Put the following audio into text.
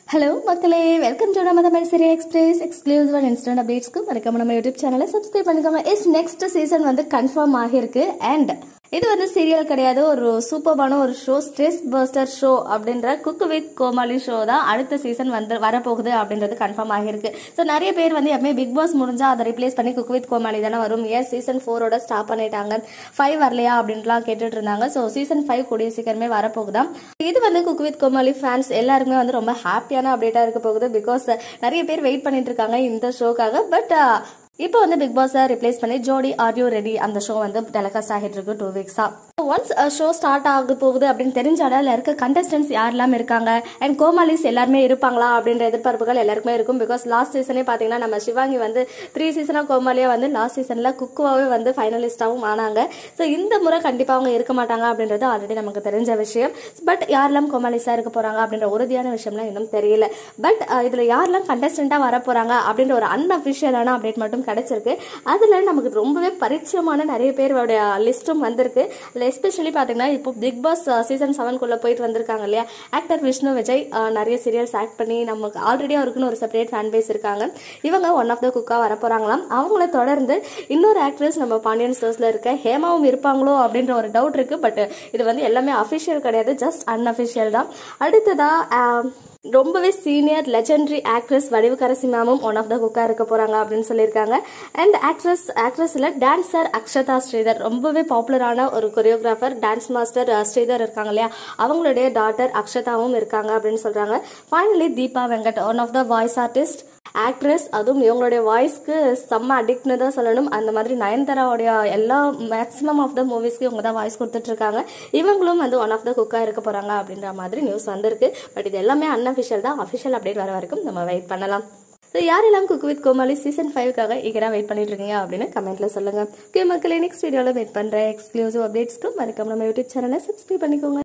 hello மக்களே welcome to நம்ம Tamil serial express exclusive and instant அப்டேட்ஸ்க்கு மறக்காம நம்ம யூடியூப் சேனலை சப்ஸ்கிரைப் பண்ணிக்கோங்க இஸ் நெக்ஸ்ட் சீசன் வந்து கன்ஃபார்ம் ஆகியிருக்கு அண்ட் இது வந்து சீரியல் கிடையாது ஒரு சூப்பர்பான ஒரு ஷோ ஸ்ட்ரெஸ் பர்ஸ்டர் ஷோ அப்படின்ற குக்கு வித் கோமாளி ஷோ தான் அடுத்த சீசன் வந்து வரப்போகுது அப்படின்றது கன்ஃபார்ம் ஆகியிருக்கு ஸோ நிறைய பேர் வந்து எப்பவுமே பிக் பாஸ் முடிஞ்சா அதை ரிப்ளேஸ் பண்ணி குக்கு வித் கோமாளி தானே வரும் ஏன் சீசன் ஃபோரோட ஸ்டாப் பண்ணிட்டாங்க ஃபைவ் வரலையா அப்படின்ட்டுலாம் கேட்டுட்டு இருந்தாங்க ஸோ சீசன் ஃபைவ் கூடிய சீக்கிரமே வரப்போகுதாம் இது வந்து குக் வித் கோமாளி ஃபேன்ஸ் எல்லாருக்குமே வந்து ரொம்ப ஹாப்பியான அப்டேட்டா இருக்க போகுது பிகாஸ் நிறைய பேர் வெயிட் பண்ணிட்டு இருக்காங்க இந்த ஷோக்காக பட் இப்போ வந்து பிக் பாஸை ரிப்ளேஸ் பண்ணி ஜோடி ஆர் யூ ரெடி அந்த ஷோ வந்து டெலிகாஸ்ட் ஆகிட்டு இருக்கு டூ வீக்ஸா ஒன்ஸ் ஷோ ஸ்டார்ட் ஆக போகுது அப்படின்னு தெரிஞ்சாலே அதில் இருக்க கண்டஸ்டன்ஸ் யாரெல்லாம் இருக்காங்க அண்ட் கோமாலிஸ் எல்லாருமே இருப்பாங்களா அப்படின்ற எதிர்பார்ப்புகள் எல்லாருக்குமே இருக்கும் பிகாஸ் லாஸ்ட் சீசனே பார்த்தீங்கன்னா நம்ம சிவாங்கி வந்து த்ரீ சீசனாக கோமாலியாக வந்து லாஸ்ட் சீசனில் குக்குவாவே வந்து ஃபைனலிஸ்டாகவும் ஆனாங்க ஸோ இந்த முறை கண்டிப்பாக அவங்க இருக்க மாட்டாங்க அப்படின்றது ஆல்ரெடி நமக்கு தெரிஞ்ச விஷயம் பட் யாரெல்லாம் கோமாலிஸாக இருக்க போகிறாங்க அப்படின்ற உறுதியான விஷயம்லாம் இன்னும் தெரியல பட் இதில் யாரெல்லாம் கண்டஸ்டண்ட்டாக வர போகிறாங்க அப்படின்ற ஒரு அன்அஃபிஷியலான அப்டேட் மட்டும் கிடைச்சிருக்கு அதில் நமக்கு ரொம்பவே பரிச்சயமான நிறைய பேரோட லிஸ்ட்டும் வந்திருக்கு அதில் எஸ்பெஷலி பார்த்தீங்கன்னா இப்போ பிக் பாஸ் சீசன் செவன்குள்ளே போயிட்டு வந்திருக்காங்க இல்லையா ஆக்டர் விஷ்ணு விஜய் அஹ், நிறைய சீரியல்ஸ் ஆக்ட் பண்ணி நமக்கு ஆல்ரெடி அவருக்குன்னு ஒரு செப்பரேட் ஃபேன் பேஸ் இருக்காங்க இவங்க ஒன் ஆஃப் த குக்காக வர போகிறாங்களாம் அவங்கள தொடர்ந்து இன்னொரு ஆக்ட்ரஸ் நம்ம பாண்டியன் ஸ்டோர்ஸில் இருக்க ஹேமாவும் இருப்பாங்களோ அப்படின்ற ஒரு டவுட் இருக்குது பட் இது வந்து எல்லாமே அஃபிஷியல் கிடையாது ஜஸ்ட் அன்அஃபிஷியல் தான் அடுத்ததாக ரொம்பவே சீனியர் லெஜெண்டரி ஆக்ட்ரஸ் வடிவுக்கரசி மேமும் ஒன் ஆஃப் த குக்கா இருக்க போறாங்க அப்படின்னு சொல்லியிருக்காங்க அண்ட் ஆக்ட்ரஸ் ஆக்ட்ரஸ்ல டான்சர் அக்ஷதா ஸ்ரீதர் ரொம்பவே பாப்புலரான ஒரு choreographer dance master ah, Sridhar இருக்காங்க இல்லையா அவங்களுடைய டாட்டர் அக்ஷதாவும் இருக்காங்க அப்படின்னு சொல்றாங்க finally Deepa Venkat one of the voice artist actress அதுவும் இவங்களுடைய வாய்ஸ்க்கு செம்ம அடிக்ட்னு தான் சொல்லணும் அந்த மாதிரி நயன்தாராவுடைய எல்லா மேக்ஸிமம் ஆஃப் த மூவிஸ்க்கு இவங்க தான் வாய்ஸ் கொடுத்துட்டு இருக்காங்க இவங்களும் வந்து ஒன் ஆஃப் த குக்காக இருக்க போறாங்க அப்படின்ற மாதிரி நியூஸ் வந்திருக்கு பட் இது எல்லாமே அன்அஃபிஷியல் தான் அஃபிஷியல் அப்டேட் வர வரைக்கும் நம்ம வெயிட் பண்ணலாம் ஸோ யாரெல்லாம் குக் வித் கோமாளி சீசன் ஃபைவ்க்காக ஈகராக வெயிட் பண்ணிட்டு இருக்கீங்க அப்படின்னு கமெண்ட்ல சொல்லுங்க ஓகே மக்களே நெக்ஸ்ட் வீடியோவில் வெயிட் பண்ணுறேன் எக்ஸ்க்ளூசிவ் அப்டேட்ஸ்க்கு மறக்காம நம்ம யூடியூப் சேனலை சப்ஸ்கிரைப் பண்ணிக்கோங்க